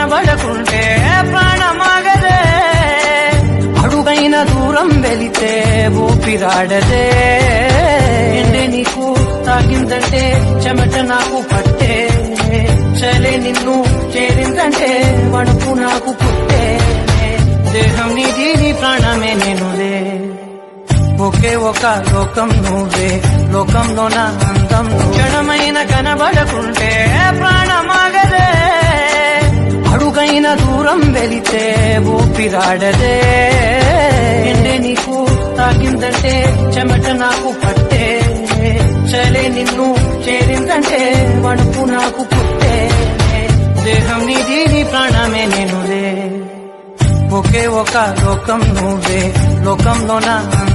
కనబడకుంటే ప్రాణమాగదే అడుగైన దూరం వెళితే ఊపిరాడదే ఎండే నీకు తాగిందంటే చెమట నాకు పట్టే చలే నిన్ను చేరిందంటే వణుకు నాకు పుట్టే దేహం నీది నీ ప్రాణమే నేనులే ఒకే ఒక లోకం నువ్వే లోకంలో నా అందం నువ్వు. క్షణమైన కనబడకుంటే ప్రాణమాగదే అడుగైన దూరం వెళితే ఊపిరాడదే ఎండే నీకు తాగిందంటే చెమట నాకు పట్టే చలే నిన్ను చేరిందంటే వణుకు నాకు పుట్టే దేహం నీది నీ ప్రాణమే నేనులే ఒకే ఒక లోకం నువ్వే లోకంలో నా అందం